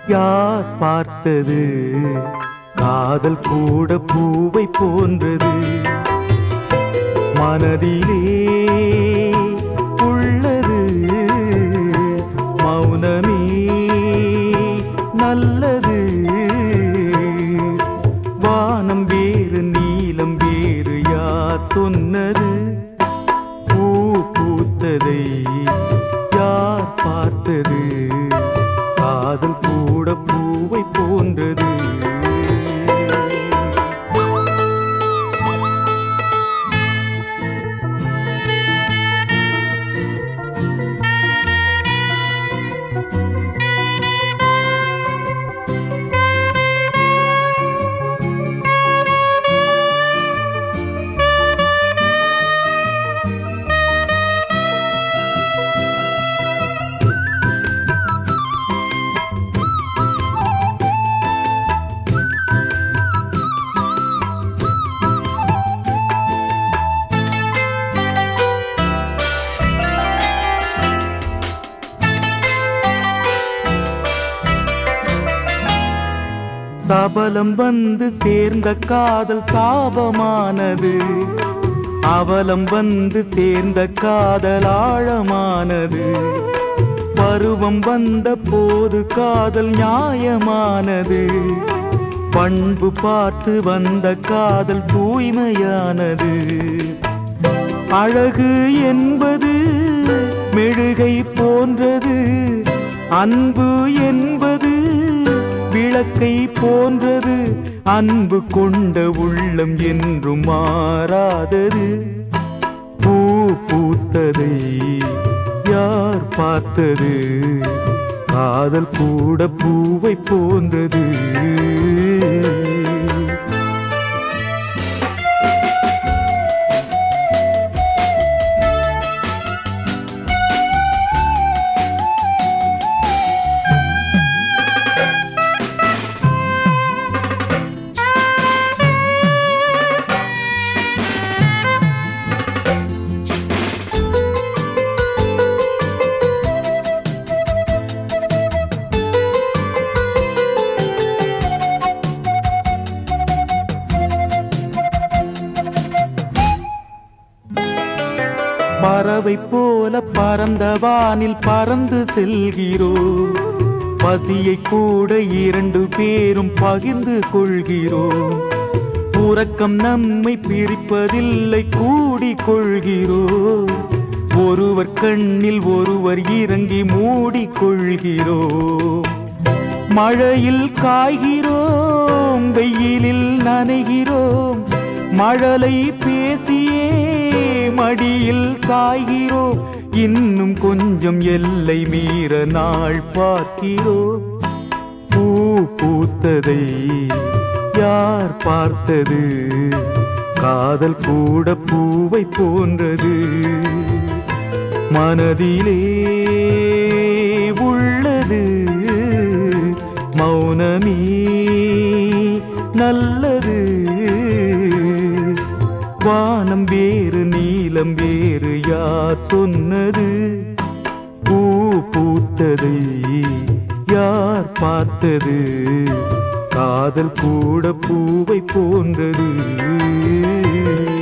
யார் பார்த்தது காதல் கூட பூவை போன்றது மனதிலே உள்ளது மௌனமே நல்லது வானம் வேறு நீலம் வேறு யார் சொன்னது பூ பூத்ததை யார் பார்த்தது காதல் கூட பூவை போன்றது சபலம் வந்து சேர்ந்த காதல் சாபமானது அவலம் வந்து சேர்ந்த காதல் ஆழமானது பருவம் வந்த போது காதல் நியாயமானது பண்பு பார்த்து வந்த காதல் தூய்மையானது அழகு என்பது மெழுகை போன்றது அன்பு என்பது விளக்கை போன்றது அன்பு கொண்ட உள்ளம் என்றும் மாறாதது பூ பூத்ததை யார் பார்த்தது காதல் கூட பூவை போன்றது பறவை போல பறந்த வானில் பறந்து செல்கிறோம் பசியை கூட இரண்டு பேரும் பகிர்ந்து கொள்கிறோம் உறக்கம் நம்மை பிரிப்பதில்லை கூடிக் கொள்கிறோம் ஒருவர் கண்ணில் ஒருவர் இறங்கி மூடிக் கொள்கிறோம் மழையில் காய்கிறோம் வெயிலில் நனைகிறோம் மழலை பேசியே மடியில் சாய்கிறோம் இன்னும் கொஞ்சம் எல்லை மீற நாள் பார்க்கிறோம் பூ பூத்ததை யார் பார்த்தது காதல் கூட பூவை போன்றது மனதிலே உள்ளது மௌனமே நல்லது வானம் வேறு நீலம் வேறு யார் சொன்னது பூ பூத்ததை யார் பார்த்தது காதல் கூட பூவை போன்றது